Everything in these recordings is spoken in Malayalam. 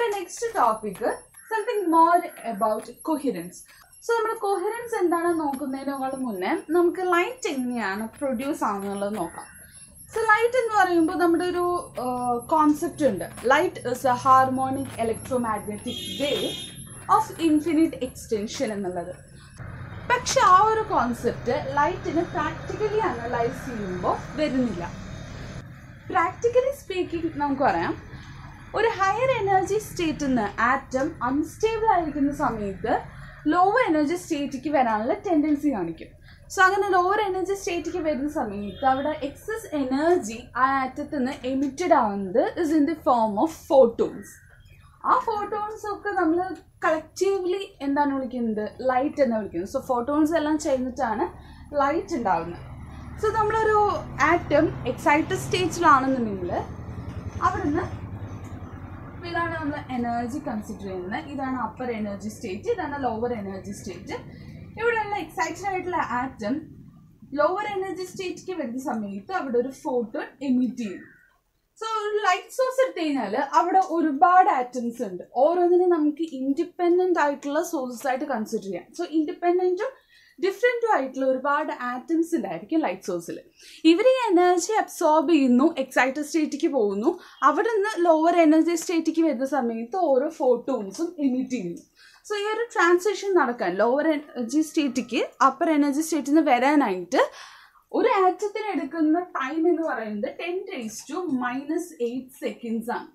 നമ്മുടെ next topic something more about coherence so നമ്മുടെ കൊഹിറൻസ് എന്താണെന്ന് നോക്കുന്നതിനേക്കാൾ മുന്നേ നമുക്ക് ലൈറ്റ് എങ്ങനെയാണ് പ്രൊഡ്യൂസ് ആവുന്നുള്ളത് നോക്കാം സോ ലൈറ്റ് എന്ന് പറയുമ്പോൾ നമ്മുടെ ഒരു കോൺസെപ്റ്റ് ഉണ്ട് light is a harmonic electromagnetic wave of infinite extension എന്നുള്ളത് പക്ഷെ ആ ഒരു കോൺസെപ്റ്റ് ലൈറ്റിന് പ്രാക്ടിക്കലി അനലൈസ് ചെയ്യുമ്പോൾ വരുന്നില്ല പ്രാക്ടിക്കലി സ്പീക്കിംഗ് നമുക്ക് പറയാം ഒരു ഹയർ എനർജി സ്റ്റേറ്റിൽ നിന്ന് ആറ്റം അൺസ്റ്റേബിൾ ആയിരിക്കുന്ന സമയത്ത് ലോവർ എനർജി സ്റ്റേറ്റിലേക്ക് വരാനുള്ള ടെൻഡൻസി കാണിക്കും സോ അങ്ങനെ ലോവർ എനർജി സ്റ്റേറ്റിലേക്ക് വരുന്ന സമയത്ത് അവിടെ എക്സസ് എനർജി ആ ആറ്റത്തിൽ നിന്ന് എമിറ്റഡ് ആവുന്നത് is in the form of photons ആ ഫോട്ടോൺസ് ഒക്കെ നമ്മൾ കളക്റ്റീവ്ലി എന്താണ് വിളിക്കുന്നത് ലൈറ്റ് എന്ന് വിളിക്കുന്നത് സോ ഫോട്ടോൺസ് എല്ലാം ചേർന്നിട്ടാണ് ലൈറ്റ് ഉണ്ടാവുന്നത് സോ നമ്മളൊരു ആറ്റം എക്സൈറ്റഡ് സ്റ്റേജിലാണെന്നുണ്ടെങ്കിൽ അവിടുന്ന് ഇതാണ് നമ്മൾ എനർജി കൺസിഡർ ചെയ്യുന്നത് ഇതാണ് അപ്പർ എനർജി സ്റ്റേറ്റ് ഇതാണ് ലോവർ എനർജി സ്റ്റേറ്റ് ഇവിടെയുള്ള എക്സൈറ്റഡ് ആയിട്ടുള്ള ആറ്റം ലോവർ എനർജി സ്റ്റേറ്റിലേക്ക് വരുന്ന സമയത്ത് അവിടെ ഒരു ഫോട്ടോൺ എമിറ്റ് ചെയ്യും സോ ഒരു ലൈറ്റ് സോഴ്സ് എടുത്തു കഴിഞ്ഞാൽ അവിടെ ഒരുപാട് ആറ്റംസ് ഉണ്ട് ഓരോന്നിനും നമുക്ക് ഇൻഡിപെൻഡന്റ് ആയിട്ടുള്ള സോഴ്സസ് ആയിട്ട് കൺസിഡർ ചെയ്യാം സോ ഇൻഡിപെൻഡന്റും ഡിഫറെൻറ്റും ആയിട്ടുള്ള ഒരുപാട് ആറ്റംസ് ഉണ്ടായിരിക്കും ലൈറ്റ് സോഴ്സിൽ ഇവർ ഈ എനർജി അബ്സോർബ് ചെയ്യുന്നു എക്സൈറ്റഡ് സ്റ്റേറ്റിലേക്ക് പോകുന്നു അവിടെ നിന്ന് ലോവർ എനർജി സ്റ്റേറ്റിലേക്ക് വരുന്ന സമയത്ത് ഓരോ ഫോട്ടോൺസും എമിറ്റ് ചെയ്യുന്നു സോ ഈ ഒരു ട്രാൻസിഷൻ നടക്കാൻ ലോവർ എനർജി സ്റ്റേറ്റിക്ക് അപ്പർ എനർജി സ്റ്റേറ്റിൽ നിന്ന് വരാനായിട്ട് ഒരു ആറ്റത്തിന് എടുക്കുന്ന ടൈം എന്ന് പറയുന്നത് ten raise to minus eight seconds ആണ്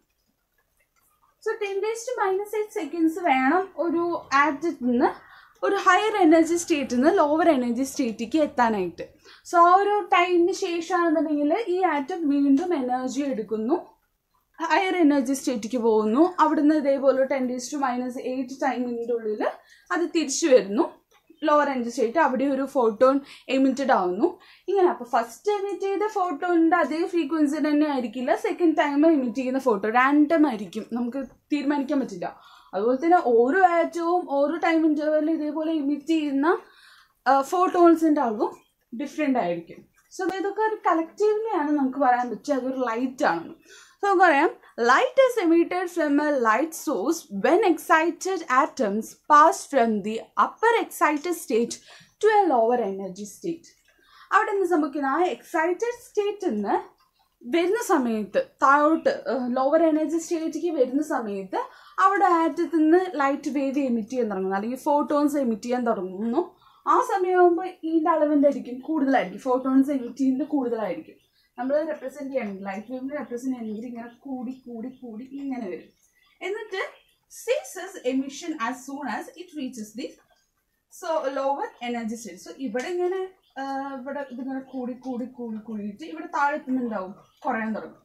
so ten raise to minus eight seconds വേണം ഒരു ആറ്റത്തിൽ നിന്ന് ഒരു ഹയർ എനർജി സ്റ്റേറ്റിൽ നിന്ന് ലോവർ എനർജി സ്റ്റേറ്റിലേക്ക് എത്താനായിട്ട് സോ ആ ഒരു ടൈമിന് ശേഷമാണെന്നുണ്ടെങ്കിൽ ഈ ആറ്റം വീണ്ടും എനർജി എടുക്കുന്നു ഹയർ എനർജി സ്റ്റേറ്റിലേക്ക് പോകുന്നു അവിടുന്ന് ഇതേപോലെ ten raise to minus eight ടൈമിൻ്റെ ഉള്ളിൽ അത് തിരിച്ചു വരുന്നു ലോവർ എനർജി സ്റ്റേറ്റ് അവിടെ ഒരു ഫോട്ടോൺ എമിറ്റഡ് ആവുന്നു ഇങ്ങനെ അപ്പോൾ ഫസ്റ്റ് എമിറ്റ് ചെയ്ത ഫോട്ടോണിൻ്റെ അതേ ഫ്രീക്വൻസി തന്നെ ആയിരിക്കില്ല സെക്കൻഡ് ടൈം എമിറ്റ് ചെയ്യുന്ന ഫോട്ടോ റാൻഡം ആയിരിക്കും നമുക്ക് തീരുമാനിക്കാൻ പറ്റില്ല അതുപോലെ തന്നെ ഓരോ ആറ്റവും ഓരോ ടൈം ഇൻ്റർവെല്ലിൽ ഇതേപോലെ എമിറ്റ് ചെയ്യുന്ന ഫോട്ടോൺസിൻ്റെ അളവും ഡിഫറെൻ്റ് ആയിരിക്കും സോ ഇതൊക്കെ ഒരു കളക്റ്റീവ്ലി ആണ് നമുക്ക് പറയാൻ പറ്റുക അതൊരു ലൈറ്റ് ആണ് സോ നമുക്ക് പറയാം light is emitted from a light source when excited atoms pass from the upper excited state to a lower energy state അവിടെ നിന്ന് സംഭവിക്കുന്ന ആ എക്സൈറ്റഡ് സ്റ്റേറ്റിൽ നിന്ന് വരുന്ന സമയത്ത് താഴോട്ട് ലോവർ എനർജി സ്റ്റേറ്റിലേക്ക് വരുന്ന സമയത്ത് അവിടെ ആറ്റത്തിൽ നിന്ന് ലൈറ്റ് വേവ് എമിറ്റ് ചെയ്യാൻ തുടങ്ങുന്നു അല്ലെങ്കിൽ ഫോട്ടോൺസ് എമിറ്റ് ചെയ്യാൻ തുടങ്ങുന്നു ആ സമയമാകുമ്പോൾ ഇതിൻ്റെ അളവിൻ്റെ ആയിരിക്കും കൂടുതലായിരിക്കും ഫോട്ടോൺസ് എമിറ്റ് ചെയ്യുന്നത് കൂടുതലായിരിക്കും നമ്മൾ റെപ്രസെൻറ്റ് ചെയ്യണമെങ്കിൽ ലൈറ്റ് വേവിനെ റെപ്രസെൻറ്റ് ചെയ്യണമെങ്കിൽ ഇങ്ങനെ കൂടി കൂടി കൂടി ഇങ്ങനെ വരും എന്നിട്ട് ceases emission as soon as it reaches the so lower energy state so ഇവിടെ ഇങ്ങനെ ഇവിടെ ഇതിങ്ങനെ കൂടി കൂടി കൂടി കൂടിയിട്ട് ഇവിടെ താഴെ എത്തുന്നുണ്ടാവും കുറയാൻ തുടങ്ങും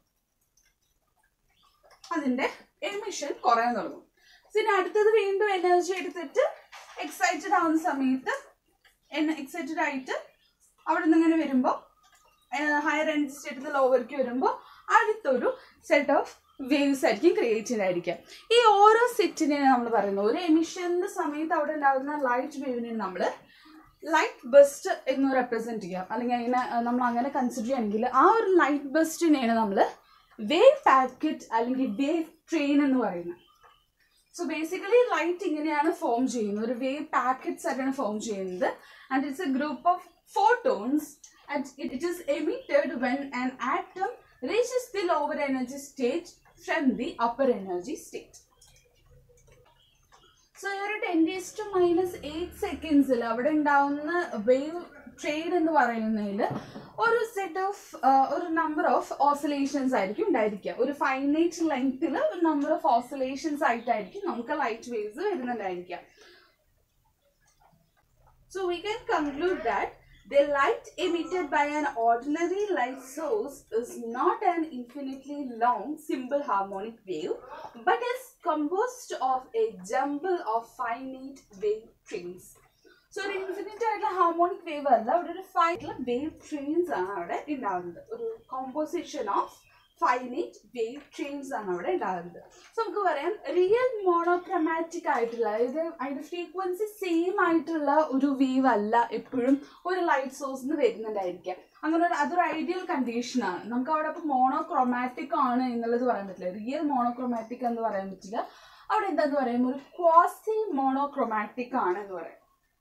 അതിന്റെ എമിഷൻ കുറയാൻ തുടങ്ങും പിന്നെ അടുത്തത് വീണ്ടും എനർജി എടുത്തിട്ട് എക്സൈറ്റഡ് ആവുന്ന സമയത്ത് എക്സൈറ്റഡ് ആയിട്ട് അവിടെ നിന്ന് ഇങ്ങനെ വരുമ്പോൾ ഹയർ എനർജി സ്റ്റേറ്റിൽ ലോവർക്ക് വരുമ്പോൾ അടുത്തൊരു സെറ്റ് ഓഫ് വേവ്സ് ആയിരിക്കും ക്രിയേറ്റ് ചെയ്തായിരിക്കാം ഈ ഓരോ സെറ്റിനെയാണ് നമ്മൾ പറയുന്നത് ഒരു എമിഷന്റെ സമയത്ത് അവിടെ ഉണ്ടാകുന്ന ലൈറ്റ് വേവിനെ നമ്മൾ ലൈറ്റ് ബസ്റ്റ് എന്ന് റെപ്രസെന്റ് ചെയ്യാം അല്ലെങ്കിൽ അതിനെ നമ്മൾ അങ്ങനെ കൺസിഡർ ചെയ്യണമെങ്കിൽ ആ ഒരു ലൈറ്റ് ബസ്റ്റിനെയാണ് നമ്മൾ വേവ് പാക്കറ്റ് അല്ലെങ്കിൽ വേവ് ട്രെയിൻ എന്ന് പറയുന്നത് സോ ബേസിക്കലി ലൈറ്റ് ഇങ്ങനെയാണ് ഫോം ചെയ്യുന്നത് ഒരു വേവ് പാക്കറ്റ്സ് ആയിട്ടാണ് ഫോം ചെയ്യുന്നത് and it's a group of photons and it, it is emitted when an atom reaches the lower energy state from the upper energy state. So ഈ ഒരു ten raise to minus eight സെക്കൻഡ്സിൽ അവിടെ ഉണ്ടാവുന്ന വേവ് ട്രെയിൻ എന്ന് പറയുന്നതിൽ ഒരു സെറ്റ് ഓഫ് ഒരു നമ്പർ ഓഫ് ഓസിലേഷൻസ് ആയിരിക്കും ഉണ്ടായിരിക്കുക ഒരു ഫൈനൈറ്റ് ലെങ്ത്തിൽ ഒരു നമ്പർ ഓഫ് ഓസിലേഷൻസ് ആയിട്ടായിരിക്കും നമുക്ക് ലൈറ്റ് വേവ്സ് വരുന്നുണ്ടായിരിക്കുക so we can conclude that The light emitted by an ordinary light source is not an infinitely long simple harmonic wave, but is composed of a jumble of finite wave trains. So ഒരു ഇൻഫിനിറ്റ് ആയിട്ടുള്ള ഹാർമോണിക് വേവ് അല്ല അവിടെ ഒരു ഫൈറ്റുള്ള വേവ് ട്രെയിൻസ് ആണ് അവിടെ ഉണ്ടാകുന്നത് ഒരു composition of finite wave trains ആണ് അവിടെ ഉണ്ടാകുന്നത് സോ നമുക്ക് പറയാം റിയൽ മോണോക്രമാറ്റിക് ആയിട്ടുള്ള അതായത് അതിന്റെ ഫ്രീക്വൻസി സെയിം ആയിട്ടുള്ള ഒരു വേവ് അല്ല എപ്പോഴും ഒരു ലൈറ്റ് സോഴ്സ് നിന്ന് വരുന്നുണ്ടായിരിക്കാം അങ്ങനെ ഒരു അതൊരു ഐഡിയൽ കണ്ടീഷനാണ് നമുക്ക് അവിടെ അപ്പോൾ മോണോക്രോമാറ്റിക് ആണ് എന്നുള്ളത് പറയാൻ പറ്റില്ല റിയൽ മോണോക്രോമാറ്റിക് എന്ന് പറയാൻ പറ്റില്ല അവിടെ എന്താന്ന് പറയുമ്പോൾ ഒരു ക്വാസി മോണോക്രോമാറ്റിക് ആണ് എന്ന് പറയും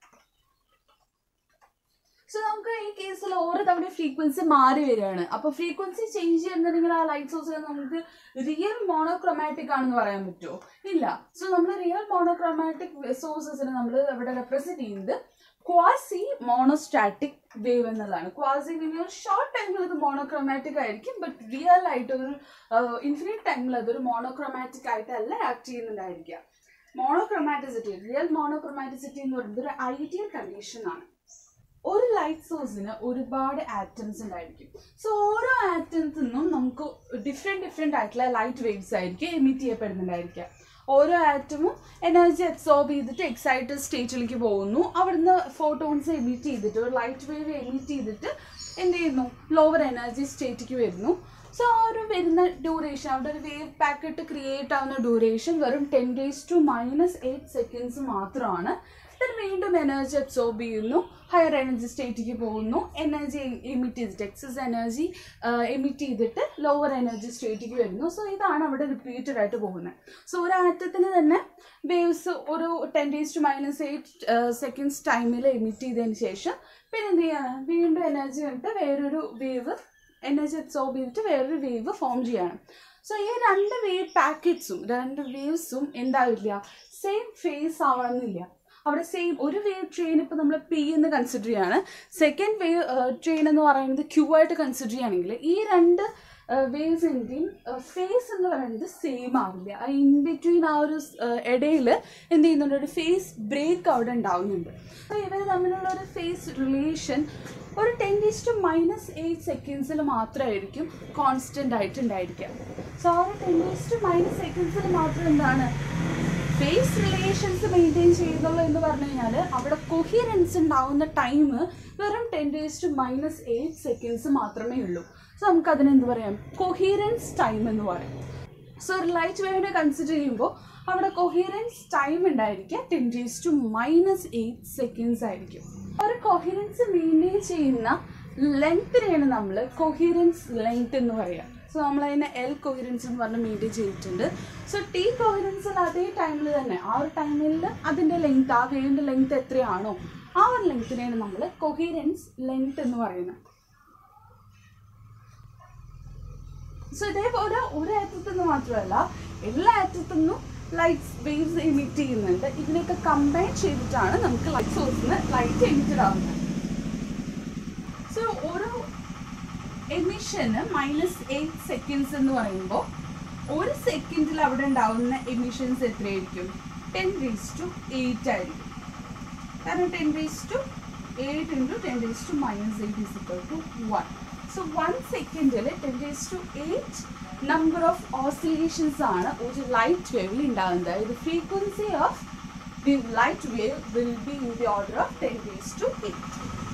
സോ നമുക്ക് ഈ കേസിൽ ഓരോ തവണ ഫ്രീക്വൻസി മാറി വരികയാണ് അപ്പൊ ഫ്രീക്വൻസി ചേഞ്ച് ചെയ്യുന്നുണ്ടെങ്കിൽ ആ ലൈറ്റ് സോഴ്സിൽ നമുക്ക് റിയൽ മോണോക്രോമാറ്റിക് ആണെന്ന് പറയാൻ പറ്റുമോ ഇല്ല സോ നമ്മൾ റിയൽ മോണോക്രോമാറ്റിക് സോഴ്സസിനെ നമ്മൾ ഇവിടെ റെപ്രസെന്റ് ചെയ്യുന്നത് ക്വാസി മോണോസ്റ്റാറ്റിക് വേവ് എന്നുള്ളതാണ് ക്വാസി മീൻ ഒരു ഷോർട്ട് ടൈമിൽ അത് മോണോക്രോമാറ്റിക് ആയിരിക്കും ബട്ട് റിയൽ ആയിട്ട് ഒരു ഇൻഫിനിറ്റ് ടൈമിൽ അതൊരു മോണോക്രോമാറ്റിക് ആയിട്ടല്ല ആക്ട് ചെയ്യുന്നുണ്ടായിരിക്കുക മോണോക്രോമാറ്റിസിറ്റി റിയൽ മോണോക്രോമാറ്റിസിറ്റി എന്ന് പറയുന്നത് ഒരു ഐഡിയൽ കണ്ടീഷൻ ആണ് ഒരു ലൈറ്റ് സോഴ്സിന് ഒരുപാട് ആറ്റംസ് ഉണ്ടായിരിക്കും സോ ഓരോ ആറ്റംസിൽ നിന്നും നമുക്ക് ഡിഫറെൻറ്റ് ഡിഫറെൻ്റ് ആയിട്ടുള്ള ലൈറ്റ് വേവ്സ് ആയിരിക്കും എമിറ്റ് ചെയ്യപ്പെടുന്നുണ്ടായിരിക്കുക ഓരോ ആറ്റമും എനർജി അബ്സോർബ് ചെയ്തിട്ട് എക്സൈറ്റഡ് സ്റ്റേറ്റിലേക്ക് പോകുന്നു അവിടുന്ന് ഫോട്ടോൺസ് എമിറ്റ് ചെയ്തിട്ട് ഒരു ലൈറ്റ് വേവ് എമിറ്റ് ചെയ്തിട്ട് എന്ത് ചെയ്യുന്നു ലോവർ എനർജി സ്റ്റേറ്റിലേക്ക് വരുന്നു സോ ആ ഒരു വരുന്ന ഡ്യൂറേഷൻ അവിടെ ഒരു വേവ് പാക്കറ്റ് ക്രിയേറ്റ് ആവുന്ന ഡ്യൂറേഷൻ വെറും ten raise to minus eight seconds മാത്രമാണ് then വീണ്ടും എനർജി അബ്സോർബ് ചെയ്യുന്നു ഹയർ എനർജി സ്റ്റേറ്റിലേക്ക് പോകുന്നു എനർജി എമിറ്റ് ചെയ്തിട്ട് എക്സസ് എനർജി എമിറ്റ് ചെയ്തിട്ട് ലോവർ എനർജി സ്റ്റേറ്റിലേക്ക് വരുന്നു സോ ഇതാണ് അവിടെ റിപ്പീറ്റഡ് ആയിട്ട് പോകുന്നത് സോ ഒരു ആറ്റത്തിന് തന്നെ വേവ്സ് ഒരു ten raise to minus eight seconds ടൈമിൽ എമിറ്റ് ചെയ്തതിന് ശേഷം പിന്നെ എന്ത് ചെയ്യാണ് വീണ്ടും എനർജി വന്നിട്ട് വേറൊരു വേവ് എനർജി അബ്സോർബ് ചെയ്തിട്ട് വേറൊരു വേവ് ഫോം ചെയ്യാണ് സോ ഈ രണ്ട് വേവ് പാക്കറ്റ്സും രണ്ട് വേവ്സും എന്താവില്ല സെയിം ഫേസ് ആവണമെന്നില്ല അവിടെ സെയിം ഒരു വേവ് ട്രെയിൻ ഇപ്പോൾ നമ്മൾ പി എന്ന് കൺസിഡർ ചെയ്യാണ് സെക്കൻഡ് വേവ് ട്രെയിൻ എന്ന് പറയുന്നത് ക്യൂ ആയിട്ട് കൺസിഡർ ചെയ്യുകയാണെങ്കിൽ ഈ രണ്ട് വേവ്സിൻ്റെയും ഫേസ് എന്ന് പറയുന്നത് സെയിം ആവില്ല ആ ഇൻ ബിറ്റ്വീൻ ആ ഒരു ഇടയിൽ എന്ത് ചെയ്യുന്നുണ്ട് ഒരു ഫേസ് ബ്രേക്ക് അവിടെ ഉണ്ടാവുന്നുണ്ട് അപ്പോൾ ഇവർ തമ്മിലുള്ള ഒരു ഫേസ് റിലേഷൻ ഒരു ten raise to minus eight സെക്കൻഡ്സിൽ മാത്രമായിരിക്കും കോൺസ്റ്റൻ്റ് ആയിട്ട് ഉണ്ടായിരിക്കുക സോ ആ ഒരു ടെൻ ഡേസ് ടു മൈനസ് സെക്കൻഡ്സിൽ മാത്രം എന്താണ് ഫേസ് റിലേഷൻസ് മെയിൻറ്റെയിൻ ചെയ്യുന്നുള്ളൂ എന്ന് പറഞ്ഞു കഴിഞ്ഞാൽ അവിടെ കൊഹിയറൻസ് ഉണ്ടാവുന്ന ടൈം വെറും ten raise to minus eight seconds മാത്രമേ ഉള്ളൂ സോ നമുക്ക് അതിനെന്ത് പറയാം കൊഹിയറൻസ് ടൈം എന്ന് പറയും സോ ഒരു ലൈറ്റ് വേവിനെ കൺസിഡർ ചെയ്യുമ്പോൾ അവിടെ കൊഹിയറൻസ് ടൈം ഉണ്ടായിരിക്കുക ten raise to minus eight seconds ആയിരിക്കും ഒരു കൊഹിയറൻസ് മെയിൻറ്റെയിൻ ചെയ്യുന്ന ലെങ്ത്തിനെയാണ് നമ്മൾ കൊഹിയറൻസ് ലെങ്ത് എന്ന് പറയുക സോ നമ്മൾ അതിനെ എൽ കൊഹിറൻസ് എന്ന് പറഞ്ഞ് മെയിൻറ്റെയിൻ ചെയ്തിട്ടുണ്ട് സോ ടി കൊഹിറൻസിൽ അതേ ടൈമിൽ തന്നെ ആ ഒരു ടൈമിൽ അതിൻ്റെ ലെങ്ത് ആ വേവിൻ്റെ ലെങ്ത് എത്രയാണോ ആ ഒരു ലെങ്ത്തിനെയാണ് നമ്മൾ കൊഹിറൻസ് ലെങ്ത് എന്ന് പറയുന്നത് സോ ഇതേപോലെ ഒരു ആറ്റത്തിൽ നിന്ന് മാത്രമല്ല എല്ലാ ആറ്റത്തിൽ നിന്നും ലൈറ്റ് വേവ്സ് എമിറ്റ് ചെയ്യുന്നുണ്ട് ഇതിനൊക്കെ കമ്പൈൻ ചെയ്തിട്ടാണ് നമുക്ക് ലൈറ്റ് സോഴ്സിന് ലൈറ്റ് എമിറ്റഡ് ആവുന്നത് സോ ഓരോ എമിഷന് മൈനസ് എയ്റ്റ് സെക്കൻഡ്സ് എന്ന് പറയുമ്പോൾ ഒരു സെക്കൻഡിൽ അവിടെ ഉണ്ടാവുന്ന എമിഷൻസ് എത്രയായിരിക്കും ടെൻ റേസ് ടു എയ്റ്റ് ആയിരിക്കും കാരണം ten raise to eight into ten raise to minus eight is equal to one so one സെക്കൻഡിൽ ten raise to eight number of oscillations ആണ് ഒരു ലൈറ്റ് വേവിൽ ഉണ്ടാകുന്നത് അതായത് frequency of the light wave will be in the order of ten raise to eight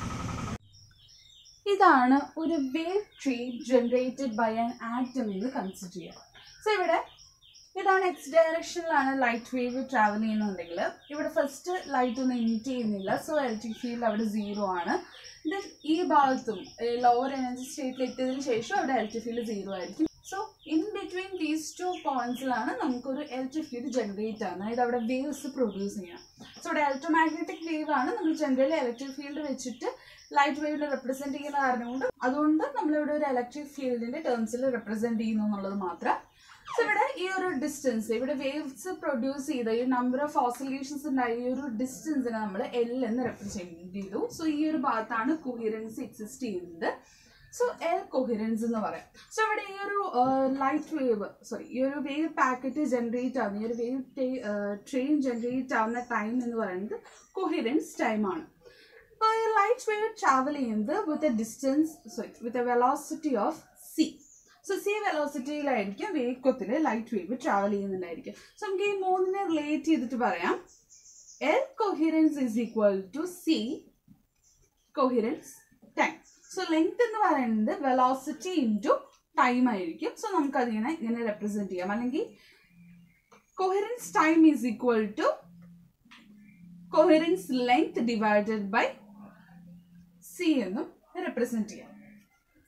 ഇതാണ് ഒരു wave train generated by an atom എന്ന് കൺസിഡർ ചെയ്യുക സോ ഇവിടെ ഇതാണ് എക്സ് ഡയറക്ഷനിലാണ് ലൈറ്റ് വേവ് ട്രാവൽ ചെയ്യുന്നുണ്ടെങ്കിൽ ഇവിടെ ഫസ്റ്റ് ലൈറ്റ് ഒന്നും എമിറ്റ് ചെയ്യുന്നില്ല സോ ഇലക്ട്രിക് ഫീൽഡ് അവിടെ സീറോ ആണ് ദെൻ ഈ ഭാഗത്തും ലോവർ എനർജി സ്റ്റേറ്റിൽ എത്തിയതിനു ശേഷം അവിടെ ഇലക്ട്രിക് ഫീൽഡ് സീറോ ആയിരിക്കും so in between these two പോയിന്റ്സിലാണ് നമുക്കൊരു ഇലക്ട്രിക് ഫീൽഡ് ജനറേറ്റ് ആകുന്നത് അതായത് അവിടെ വേവ്സ് പ്രൊഡ്യൂസ് ചെയ്യണം സോ ഇവിടെ ഇലക്ട്രോമാഗ്നറ്റിക് വേവ് ആണ് നമ്മൾ ജനറലി ഇലക്ട്രിക് ഫീൽഡ് വെച്ചിട്ട് ലൈറ്റ് വേവിനെ റെപ്രസെന്റ് ചെയ്യുന്ന കാരണം കൊണ്ട് അതുകൊണ്ട് നമ്മളിവിടെ ഒരു ഇലക്ട്രിക് ഫീൽഡിന്റെ ടേംസിൽ റെപ്രസെന്റ് ചെയ്യുന്നു എന്നുള്ളത് മാത്രം സോ ഇവിടെ ഈ ഒരു ഡിസ്റ്റൻസ് ഇവിടെ വേവ്സ് പ്രൊഡ്യൂസ് ചെയ്ത ഈ നമ്പർ ഓഫ് ഓസിലേഷൻസ് ഉണ്ടായ ഈ ഒരു ഡിസ്റ്റൻസിനെ നമ്മൾ എൽ എന്ന് റെപ്രസെന്റ് ചെയ്തു സോ ഈ ഒരു ഭാഗത്താണ് കൊഹിറൻസ് എക്സിസ്റ്റ് ചെയ്യുന്നത് സോ എൽ കൊഹിറൻസ് എന്ന് പറയാം സോ ഇവിടെ ഈ ഒരു ലൈറ്റ് വേവ് സോറി ഈ ഒരു വേവ് പാക്കറ്റ് ജനറേറ്റ് ആവുന്ന ഈ ഒരു വേവ് ട്രെയിൻ ജനറേറ്റ് ആവുന്ന ടൈം എന്ന് പറയുന്നത് കൊഹിറൻസ് ടൈമാണ് അപ്പോൾ ഈ ലൈറ്റ് വേവ് ട്രാവൽ ചെയ്യുന്നത് with a distance sorry with a velocity of C so C വെലോസിറ്റിയിലായിരിക്കും വേഗത്തിൽ ലൈറ്റ് വേവ് ട്രാവൽ ചെയ്യുന്നുണ്ടായിരിക്കും സോ നമുക്ക് ഈ മൂന്നിനെ റിലേറ്റ് ചെയ്തിട്ട് പറയാം L coherence is equal to C coherence time so length എന്ന് പറയുന്നത് വെലോസിറ്റി ഇൻറ്റു ടൈം ആയിരിക്കും സോ നമുക്ക് അതിങ്ങനെ ഇങ്ങനെ റെപ്രസെന്റ് ചെയ്യാം അല്ലെങ്കിൽ coherence time is equal to coherence length divided by C എന്നും റെപ്രസെന്റ് ചെയ്യാം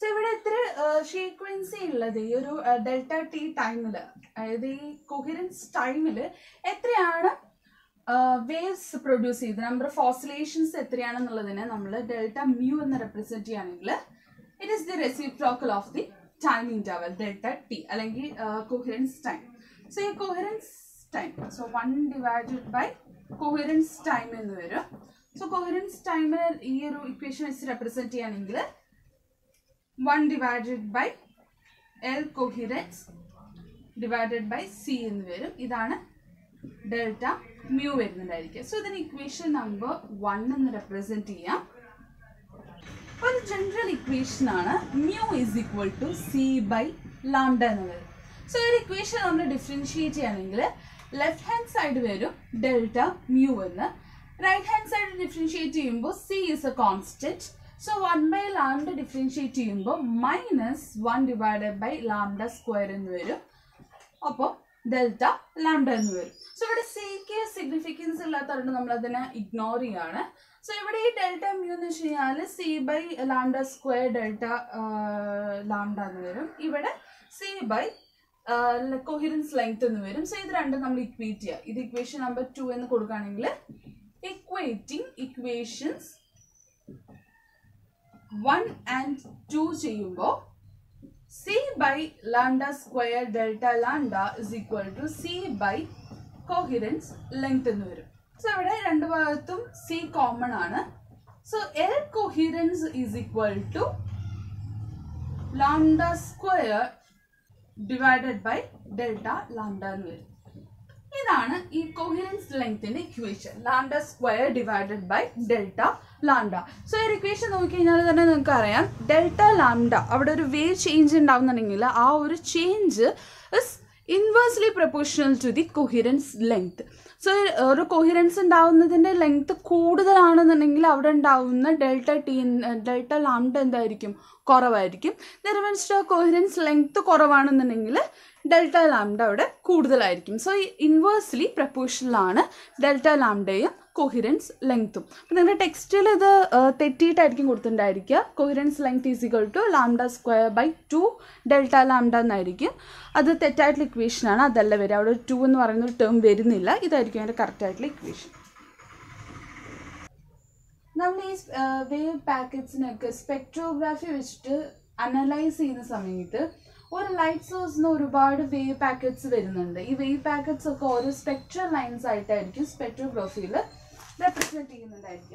സോ ഇവിടെ ഇത്ര ഫ്രീക്വൻസി ഉള്ളത് ഈ ഒരു ഡെൽറ്റ ടി ടൈമിൽ അതായത് ഈ കൊഹിറൻസ് ടൈമിൽ എത്രയാണ് വേവ്സ് പ്രൊഡ്യൂസ് ചെയ്ത് നമ്പർ ഓഫ് ഓസിലേഷൻസ് എത്രയാണെന്നുള്ളതിനെ നമ്മൾ ഡെൽറ്റ മ്യൂ എന്ന് റെപ്രസെന്റ് ചെയ്യുകയാണെങ്കിൽ it is the reciprocal of the time interval delta T അല്ലെങ്കിൽ കൊഹിറൻസ് ടൈം സോ ഈ coherence time so one divided by coherence time എന്ന് വരും സോ കൊഹിറൻസ് ടൈം ഈ ഒരു ഇക്വേഷൻ വെച്ച് റെപ്രസെന്റ് ചെയ്യുകയാണെങ്കിൽ one divided by L coherence divided by C എന്ന് വരും ഇതാണ് ഡെൽറ്റ മ്യൂ വരുന്നുണ്ടായിരിക്കും സോ ഇതിന് ഇക്വേഷൻ നമ്പർ വൺ എന്ന് റെപ്രസെന്റ് ചെയ്യാം ഒരു ജനറൽ ഇക്വേഷൻ ആണ് mu is equal to C by lambda എന്ന് വരും സോ ഒരു ഇക്വേഷൻ നമ്മൾ ഡിഫറൻഷിയേറ്റ് ചെയ്യുകയാണെങ്കിൽ ലെഫ്റ്റ് ഹാൻഡ് സൈഡ് വരും ഡെൽറ്റ മ്യൂ എന്ന് റൈറ്റ് ഹാൻഡ് സൈഡ് ഡിഫറൻഷിയേറ്റ് ചെയ്യുമ്പോൾ C is a constant so one by lambda differentiate ചെയ്യുമ്പോൾ minus one divided by lambda square എന്ന് വരും അപ്പോൾ ഡെൽറ്റ ലാംഡ എന്ന് വരും സോ ഇവിടെ സിക്ക് സിഗ്നിഫിക്കൻസ് ഇല്ലാത്തതുകൊണ്ട് നമ്മൾ അതിനെ ഇഗ്നോർ ചെയ്യാണ് സോ ഇവിടെ ഈ ഡെൽറ്റ മ്യൂ എന്ന് വെച്ച് കഴിഞ്ഞാൽ C by lambda square delta lambda എന്ന് വരും ഇവിടെ സി ബൈ കൊഹിറൻസ് ലെങ്ത് എന്ന് വരും സോ ഇത് രണ്ടും നമ്മൾ ഇക്വേറ്റ് ചെയ്യുക ഇത് ഇക്വേഷൻ നമ്പർ ടു എന്ന് കൊടുക്കുകയാണെങ്കിൽ equating equations one and two ചെയ്യുമ്പോൾ C by lambda square delta lambda is equal to C by coherence length എന്ന് വരും സോ ഇവിടെ രണ്ട് ഭാഗത്തും സി കോമൺ ആണ് so L coherence is equal to lambda square divided by delta lambda എന്ന് വരും ഇതാണ് ഈ കൊഹിറൻസ് ലെങ്ത്തിന്റെ equation lambda square divided by delta lambda so ഈ ഇക്വേഷൻ നോക്കിക്കഴിഞ്ഞാൽ തന്നെ നിങ്ങൾക്ക് അറിയാം ഡെൽറ്റ ലാംഡ അവിടെ ഒരു വേവ് ചേഞ്ച് ഉണ്ടാവുന്നുണ്ടെങ്കിൽ ആ ഒരു change is inversely proportional to the coherence length so ഒരു കൊഹിറൻസ് ഉണ്ടാവുന്നതിൻ്റെ ലെങ്ത് കൂടുതലാണെന്നുണ്ടെങ്കിൽ അവിടെ ഉണ്ടാവുന്ന ഡെൽറ്റ ടി ഡെൽറ്റ ലാംഡ എന്തായിരിക്കും കുറവായിരിക്കും നിറമൻസ്റ്റ് കൊഹിറൻസ് ലെങ്ത് കുറവാണെന്നുണ്ടെങ്കിൽ ഡെൽറ്റ ലാംഡ അവിടെ കൂടുതലായിരിക്കും സോ ഇൻവേഴ്സ്ലി പ്രപ്പോർഷനിലാണ് ഡെൽറ്റ ലാംഡയും കൊഹിറൻസ് ലെങ്ത്തും അപ്പം നിങ്ങളുടെ ടെക്സ്റ്റിൽ ഇത് തെറ്റിയിട്ടായിരിക്കും കൊടുത്തിട്ടുണ്ടായിരിക്കുക coherence length is equal to lambda square by two delta lambda എന്നായിരിക്കും അത് തെറ്റായിട്ടുള്ള ഇക്വേഷനാണ് അതല്ല വരിക അവിടെ ടു എന്ന് പറയുന്ന ഒരു ടേം വരുന്നില്ല ഇതായിരിക്കും അതിൻ്റെ കറക്റ്റ് ആയിട്ടുള്ള ഇക്വേഷൻ നമ്മൾ ഈ വേവ് പാക്കറ്റ്സിനൊക്കെ സ്പെക്ട്രോഗ്രാഫി വെച്ചിട്ട് അനലൈസ് ചെയ്യുന്ന സമയത്ത് ഒരു ലൈറ്റ് സോഴ്സിന് ഒരുപാട് വേവ് പാക്കറ്റ്സ് വരുന്നുണ്ട് ഈ വേവ് പാക്കറ്റ്സ് ഒക്കെ ഓരോ സ്പെക്ട്രൽ ലൈൻസ് ആയിട്ടായിരിക്കും സ്പെക്ട്രോഗ്രാഫിയിൽ റെപ്രസെൻറ്റ് ചെയ്യുന്നുണ്ടായിരിക്കുക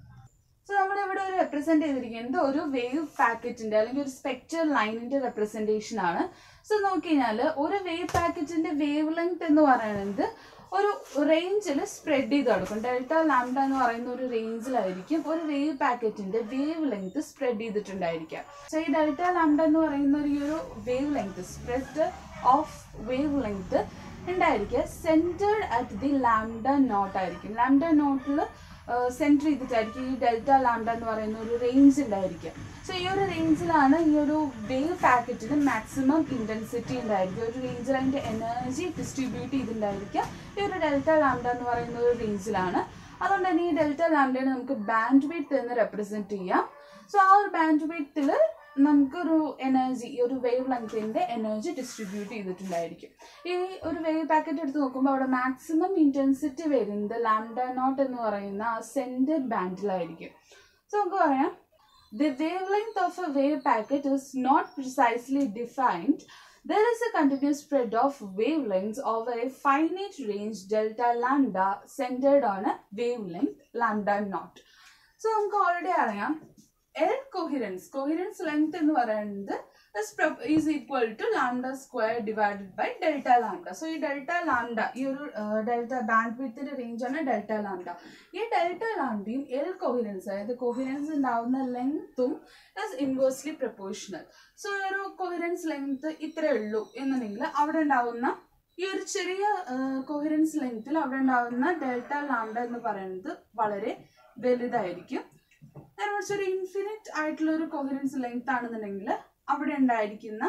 സോ നമ്മളിവിടെ ഒരു റെപ്രസെൻറ്റ് ചെയ്തിരിക്കുന്നത് ഒരു വേവ് പാക്കറ്റിൻ്റെ അല്ലെങ്കിൽ ഒരു സ്പെക്ട്രൽ ലൈനിൻ്റെ റെപ്രസെൻറ്റേഷൻ ആണ് സോ നോക്കിക്കഴിഞ്ഞാൽ ഒരു വേവ് പാക്കറ്റിൻ്റെ വേവ് ലെങ്ത് എന്ന് പറയുന്നത് ഒരു റേഞ്ചിൽ സ്പ്രെഡ് ചെയ്ത് കിടക്കും ഡെൽറ്റ ലാംഡ എന്ന് പറയുന്ന ഒരു റേഞ്ചിലായിരിക്കും ഒരു വേവ് പാക്കറ്റിന്റെ വേവ് ലെങ്ത് സ്പ്രെഡ് ചെയ്തിട്ടുണ്ടായിരിക്കുക സോ ഈ ഡെൽറ്റ ലാംഡ എന്ന് പറയുന്ന ഒരു ഈ ഒരു wavelength spread of wavelength ഉണ്ടായിരിക്കുക centred at the lambda naught ആയിരിക്കും ലാംഡ നോട്ടിൽ സെൻറ്റർ ചെയ്തിട്ടായിരിക്കും ഈ ഡെൽറ്റ ലാംഡ എന്ന് പറയുന്ന ഒരു റേഞ്ച് ഉണ്ടായിരിക്കുക സോ ഈ ഒരു റേഞ്ചിലാണ് ഈ ഒരു വേവ് പാക്കറ്റിന് മാക്സിമം ഇൻറ്റൻസിറ്റി ഉണ്ടായിരിക്കുക ഒരു റേഞ്ചിൽ അതിൻ്റെ എനർജി ഡിസ്ട്രിബ്യൂട്ട് ചെയ്തിട്ടുണ്ടായിരിക്കുക ഈ ഒരു ഡെൽറ്റ ലാംഡ എന്ന് പറയുന്ന ഒരു റേഞ്ചിലാണ് അതുകൊണ്ട് തന്നെ ഈ ഡെൽറ്റ ലാംഡയെ നമുക്ക് ബാൻഡ് വിഡ്ത്ത് എന്ന് റെപ്രസെൻറ്റ് ചെയ്യാം സോ ആ ഒരു ബാൻഡ് വിഡ്ത്തിൽ നമുക്കൊരു എനർജി ഈ ഒരു വേവ് ലെങ്തിൻ്റെ എനർജി ഡിസ്ട്രിബ്യൂട്ട് ചെയ്തിട്ടുണ്ടായിരിക്കും ഈ ഒരു വേവ് പാക്കറ്റ് എടുത്ത് നോക്കുമ്പോൾ അവിടെ മാക്സിമം ഇൻറ്റൻസിറ്റി വരുന്നത് ലാംഡ നോട്ട് എന്ന് പറയുന്ന ആ സെൻറ്റർ ബാൻഡിലായിരിക്കും സോ നമുക്ക് പറയാം The wavelength of a wave packet is not precisely defined. There is a continuous spread of wavelengths over a finite range delta lambda centered on a wavelength lambda naught. So നമുക്ക് ഓൾറെഡി അറിയാം എൽ കൊഹിറൻസ് കൊഹിറൻസ് ലെങ്ത് എന്ന് പറയുന്നത് is equal to lambda square divided by delta lambda so ഈ ഡെൽറ്റ ലാംഡ ഈ ഒരു ഡെൽറ്റ ബാൻഡ് വിത്തിന്റെ റേഞ്ച് ആണ് ഡെൽറ്റ ലാംഡ ഈ ഡെൽറ്റ ലാംഡയും എൽ കൊഹിറൻസ് അതായത് കൊഹിറൻസ് ഉണ്ടാവുന്ന ലെങ്ത്തും ഇസ് ഇൻവേഴ്സ്ലി പ്രപ്പോർഷണൽ സോ ഈ ഒരു കൊഹിറൻസ് ലെങ്ത് ഇത്രയേ ഉള്ളൂ എന്നുണ്ടെങ്കിൽ അവിടെ ഉണ്ടാവുന്ന ഈ ഒരു ചെറിയ കൊഹിറൻസ് ലെങ്ത്തിൽ അവിടെ ഉണ്ടാവുന്ന ഡെൽറ്റ ലാംഡ എന്ന് പറയുന്നത് വളരെ വലുതായിരിക്കും നേരെ മറിച്ച് ഒരു ഇൻഫിനിറ്റ് ആയിട്ടുള്ള ഒരു കൊഹിറൻസ് ലെങ്ത് ആണെന്നുണ്ടെങ്കിൽ അവിടെ ഉണ്ടായിരിക്കുന്ന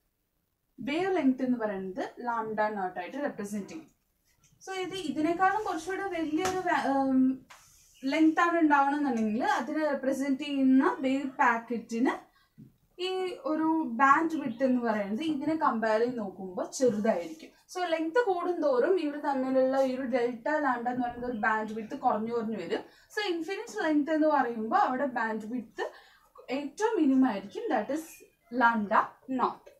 വേവ് ലെങ്ത് എന്ന് പറയുന്നത് ലാംഡ നോട്ട് ആയിട്ട് റെപ്രസെന്റ് ചെയ്യും സോ ഇത് ഇതിനേക്കാളും കുറച്ചുകൂടെ വലിയൊരു ലെങ്ത് ആണ് ഉണ്ടാവണമെന്നുണ്ടെങ്കിൽ അതിനെ റെപ്രസെന്റ് ചെയ്യുന്ന വേവ് പാക്കറ്റിന് ഈ ഒരു ബാൻഡ് വിട്ട് എന്ന് പറയുന്നത് ഇതിനെ കമ്പയർ ചെയ്ത് നോക്കുമ്പോൾ ചെറുതായിരിക്കും സോ ലെങ്ത് കൂടുന്തോറും ഇവർ തമ്മിലുള്ള ഈ ഒരു ഡെൽറ്റ ലാംഡ എന്ന് പറയുന്ന ഒരു ബാൻഡ് വിട്ട് കുറഞ്ഞു കുറഞ്ഞു വരും സോ ഇൻഫിനിറ്റ് ലെങ്ത് എന്ന് പറയുമ്പോൾ അവിടെ ബാൻഡ് വിട്ട് ഏറ്റവും മിനിമം ആയിരിക്കും ദാറ്റ് ഇസ് ലാംഡ നോട്ട്